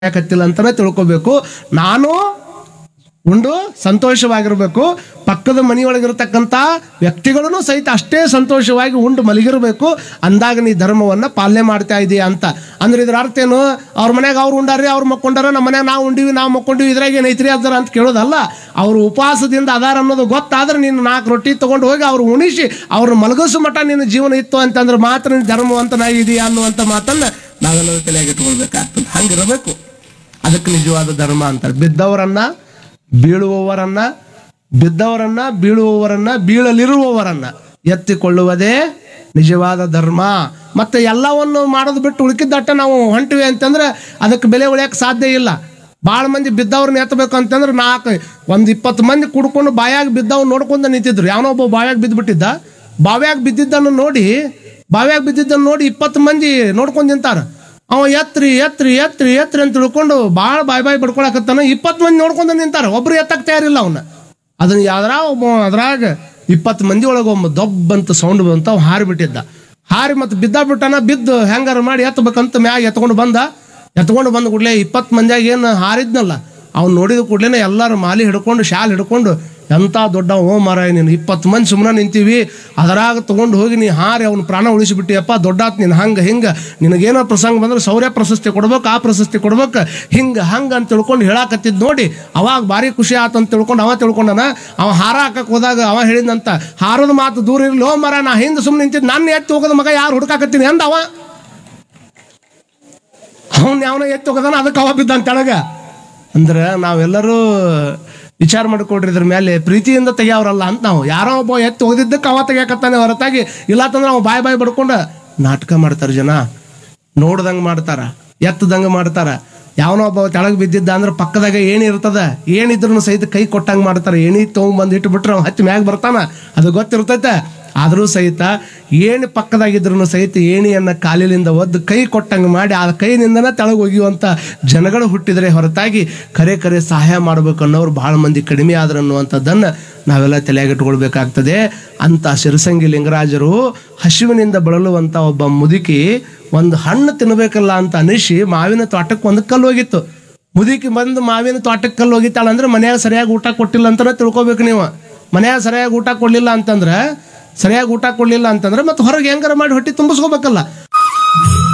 ಯಾಕತ್ತಿಲ್ಲ ಅಂತಾನೆ ತಿಳ್ಕೊಬೇಕು ನಾನು ಉಂಡು ಸಂತೋಷವಾಗಿರಬೇಕು ಪಕ್ಕದ ಮನೆಯೊಳಗಿರತಕ್ಕಂಥ ವ್ಯಕ್ತಿಗಳನ್ನು ಸಹಿತ ಅಷ್ಟೇ ಸಂತೋಷವಾಗಿ ಉಂಡು ಮಲಗಿರಬೇಕು ಅಂದಾಗ ನೀ ಧರ್ಮವನ್ನು ಪಾಲನೆ ಮಾಡ್ತಾ ಇದೀಯ ಅಂತ ಅಂದ್ರೆ ಇದ್ರ ಅರ್ಥ ಏನು ಅವ್ರ ಮನ್ಯಾಗ ಅವ್ರು ಉಂಡಾರ್ರಿ ಅವ್ರು ಮಕ್ಕೊಂಡಾರ ನಮ್ಮ ಮನ್ಯಾಗ ನಾವು ಉಂಡಿವಿ ನಾವು ಮಕ್ಕೊಂಡಿವಿ ಇದ್ರಾಗ ಏನೈತ್ರಿ ಅದಾರ ಅಂತ ಕೇಳೋದಲ್ಲ ಅವ್ರು ಉಪವಾಸದಿಂದ ಅದಾರ ಅನ್ನೋದು ಗೊತ್ತಾದ್ರೆ ನೀನು ನಾಲ್ಕು ರೊಟ್ಟಿ ತಗೊಂಡು ಹೋಗಿ ಅವ್ರು ಉಣಿಸಿ ಅವ್ರನ್ನ ಮಲಗಿಸೋ ಮಟ್ಟ ನಿನ್ನ ಜೀವನ ಇತ್ತು ಅಂತಂದ್ರೆ ಮಾತ್ರ ನೀನು ಧರ್ಮವಂತನಾಗಿದೀಯ ಅನ್ನುವಂಥ ಮಾತನ್ನ ನಾವೆಲ್ಲರೂ ತಲೆಗೆ ಇಟ್ಕೊಳ್ಬೇಕಾಗ್ತದೆ ಹಂಗಿರಬೇಕು ಅದಕ್ಕೆ ನಿಜವಾದ ಧರ್ಮ ಅಂತಾರೆ ಬಿದ್ದವರನ್ನ ಬೀಳುವವರನ್ನ ಬಿದ್ದವರನ್ನ ಬೀಳುವವರನ್ನ ಬೀಳಲಿರುವವರನ್ನ ಎತ್ತಿಕೊಳ್ಳುವುದೇ ನಿಜವಾದ ಧರ್ಮ ಮತ್ತೆ ಎಲ್ಲವನ್ನು ಮಾಡೋದು ಬಿಟ್ಟು ಉಳ್ಕಿದ್ದಟ್ಟ ನಾವು ಹೊಂಟಿವಿ ಅಂತಂದ್ರೆ ಅದಕ್ಕೆ ಬೆಲೆ ಉಳಿಯಕ್ಕೆ ಸಾಧ್ಯ ಇಲ್ಲ ಭಾಳ ಮಂದಿ ಬಿದ್ದವ್ರನ್ನ ಎತ್ತಬೇಕು ಅಂತಂದ್ರೆ ನಾಲ್ಕು ಒಂದು ಇಪ್ಪತ್ತು ಮಂದಿ ಕುಡ್ಕೊಂಡು ಬಾಯಾಗ ಬಿದ್ದವ್ ನೋಡ್ಕೊಂಡು ನಿಂತಿದ್ರು ಯಾವನೋ ಒಬ್ಬ ಬಾವ್ಯಾಗ ಬಿದ್ದುಬಿಟ್ಟಿದ್ದ ಬಾವ್ಯಾಗ ಬಿದ್ದಿದ್ದನ್ನು ನೋಡಿ ಬಾವ್ಯಾಗ ಬಿದ್ದಿದ್ದನ್ನು ನೋಡಿ ಇಪ್ಪತ್ತು ಮಂದಿ ನೋಡ್ಕೊಂಡು ನಿಂತಾರ ಅವ ಎತ್ರಿ ಎತ್ರಿ ಎತ್ರಿ ಎತ್ರಿ ಅಂತ ತಿಳ್ಕೊಂಡು ಭಾಳ ಬಾಯ್ ಬಾಯ್ ಬಡ್ಕೊಳಕತ್ತಾನ ಇಪ್ಪತ್ತು ಮಂದಿ ನೋಡ್ಕೊಂಡು ನಿಂತಾರ ಒಬ್ರು ಎತ್ತಕ್ ತಯಾರಿಲ್ಲ ಅವನ್ನ ಅದನ್ನ ಯಾವ್ದ್ರ ಒಬ್ಬ ಅದ್ರಾಗ ಇಪ್ಪತ್ತು ಮಂದಿ ಒಳಗೆ ಒಬ್ಬ ದೊಬ್ಬ ಅಂತ ಸೌಂಡ್ ಬಂತ ಅವ ಹಾರಿ ಬಿಟ್ಟಿದ್ದ ಹಾರಿ ಮತ್ತೆ ಬಿದ್ದ ಬಿಟ್ಟಾನ ಬಿದ್ದು ಹೆಂಗಾರ ಮಾಡಿ ಎತ್ತಬೇಕಂತ ಮ್ಯಾಗ ಎತ್ಕೊಂಡು ಬಂದ ಎತ್ಕೊಂಡು ಬಂದ ಕೂಡಲೇ ಇಪ್ಪತ್ತು ಮಂದಿಯಾಗ ಏನು ಹಾರಿದ್ನಲ್ಲ ಅವ್ನು ನೋಡಿದ ಕೂಡಲೇ ಎಲ್ಲರೂ ಮಾಲಿ ಹಿಡ್ಕೊಂಡು ಶಾಲ್ ಹಿಡ್ಕೊಂಡು ಎಂಥ ದೊಡ್ಡ ಓ ಮಾರಾಯ ನೀನು ಇಪ್ಪತ್ತು ಮಂದಿ ಸುಮ್ಮನೆ ನಿಂತೀವಿ ಅದರಾಗ ತೊಗೊಂಡು ಹೋಗಿ ನೀ ಹಾರಿ ಅವ್ನ ಪ್ರಾಣ ಉಳಿಸಿಬಿಟ್ಟಿಯಪ್ಪ ದೊಡ್ಡಾತ್ ನೀನು ಹಂಗೆ ಹಿಂಗೆ ನಿನಗೇನೋ ಪ್ರಸಂಗ ಬಂದ್ರೆ ಶೌರ್ಯ ಪ್ರಶಸ್ತಿ ಕೊಡ್ಬೇಕು ಆ ಪ್ರಶಸ್ತಿ ಕೊಡ್ಬೇಕು ಹಿಂಗೆ ಹಂಗೆ ಅಂತ ತಿಳ್ಕೊಂಡು ಹೇಳಾಕತ್ತಿದ್ ನೋಡಿ ಅವಾಗ ಭಾರಿ ಖುಷಿ ಆತ ಅಂತ ತಿಳ್ಕೊಂಡು ಅವ ತಿಳ್ಕೊಂಡನ ಅವ ಹಾರ ಹಾಕಕ್ ಹೋದಾಗ ಅವ ಹೇಳಿದಂತ ಹಾರದ ಮಾತು ದೂರ ಇರಲಿ ಓ ಮರ ನಾ ಹಿಂದೆ ಸುಮ್ಮನೆ ನಿಂತಿದ್ದು ನನ್ನ ಎತ್ತಿ ಹೋಗೋದ ಮಗ ಯಾರು ಹುಡುಕಾಕತ್ತೀನಿ ಅಂದ ಅವ ಅವನ್ ಯಾವನ ಎತ್ತಿ ಹೋಗದಾನ ಅದಕ್ಕೆ ಅವ ಬಿದ್ದಂತ ತೆಳಗ ಅಂದ್ರೆ ನಾವೆಲ್ಲರೂ ವಿಚಾರ ಮಾಡಿಕೊಡ್ರಿ ಇದ್ರ ಮೇಲೆ ಪ್ರೀತಿಯಿಂದ ತೆಗಿಯವ್ರಲ್ಲ ಅಂತ ನಾವು ಯಾರೋ ಒಬ್ಬ ಎತ್ತಿ ಹೋಗಿದ್ದಕ್ಕೆ ಅವ ತೆಗಿಯಕತ್ತಾನೆ ಹೊರತಾಗಿ ಇಲ್ಲ ಅಂತಂದ್ರೆ ಅವ ಬಾಯ್ ಬಾಯ್ ಬಡ್ಕೊಂಡ ನಾಟಕ ಮಾಡ್ತಾರೆ ಜನ ನೋಡ್ದಂಗೆ ಮಾಡ್ತಾರ ಎತ್ತದಂಗೆ ಮಾಡ್ತಾರ ಯಾವನೋ ಒಬ್ಬ ತೆಳಗ್ ಬಿದ್ದಿದ್ದ ಅಂದ್ರೆ ಪಕ್ಕದಾಗ ಏಣಿ ಇರ್ತದ ಏನಿದ್ರು ಸಹಿತ ಕೈ ಕೊಟ್ಟಂಗೆ ಮಾಡ್ತಾರೆ ಏಣಿ ತೊಗೊಂಬಂದು ಇಟ್ಬಿಟ್ರೆ ಅವ ಹಚ್ಚಿ ಮ್ಯಾಗ ಬರ್ತಾನ ಅದು ಗೊತ್ತಿರ್ತೈತೆ ಆದರೂ ಸಹಿತ ಏಣಿ ಪಕ್ಕದಾಗಿದ್ರು ಸಹಿತ ಏಣಿಯನ್ನ ಕಾಲಿನಿಂದ ಒದ್ದು ಕೈ ಕೊಟ್ಟಂಗೆ ಮಾಡಿ ಆ ಕೈನಿಂದನೇ ತೆಳಗೆ ಒಗೆಯುವಂಥ ಜನಗಳು ಹುಟ್ಟಿದರೆ ಹೊರತಾಗಿ ಕರೆ ಕರೆ ಸಹಾಯ ಮಾಡ್ಬೇಕು ಅನ್ನೋರು ಬಹಳ ಮಂದಿ ಕಡಿಮೆ ಆದ್ರು ಅನ್ನುವಂಥದ್ದನ್ನು ನಾವೆಲ್ಲ ತಲೆಯಾಗಿಟ್ಕೊಳ್ಬೇಕಾಗ್ತದೆ ಅಂತ ಶಿರಸಂಗಿ ಲಿಂಗರಾಜರು ಹಸಿವಿನಿಂದ ಬಳಲುವಂಥ ಒಬ್ಬ ಮುದುಕಿ ಒಂದು ಹಣ್ಣು ತಿನ್ನಬೇಕಲ್ಲ ಅಂತ ಅನಿಸಿ ಮಾವಿನ ತೋಟಕ್ಕೆ ಒಂದು ಕಲ್ಲು ಹೋಗಿತ್ತು ಮುದುಕಿ ಬಂದು ಮಾವಿನ ತೋಟಕ್ಕೆ ಕಲ್ಲು ಹೋಗಿತ್ತಾಳ ಅಂದ್ರೆ ಮನ್ಯಾಗ ಸರಿಯಾಗಿ ಊಟ ಕೊಟ್ಟಿಲ್ಲ ಅಂತಾನೆ ತಿಳ್ಕೊಬೇಕು ನೀವು ಮನ್ಯಾಗ ಸರಿಯಾಗಿ ಊಟ ಕೊಡ್ಲಿಲ್ಲ ಅಂತಂದ್ರೆ ಸರಿಯಾಗಿ ಊಟ ಕೊಡ್ಲಿಲ್ಲ ಅಂತಂದ್ರೆ ಮತ್ತೆ ಹೊರಗೆ ಹೆಂಗಾರ ಮಾಡಿ ಹೊಟ್ಟೆ ತುಂಬಿಸ್ಕೋಬೇಕಲ್ಲ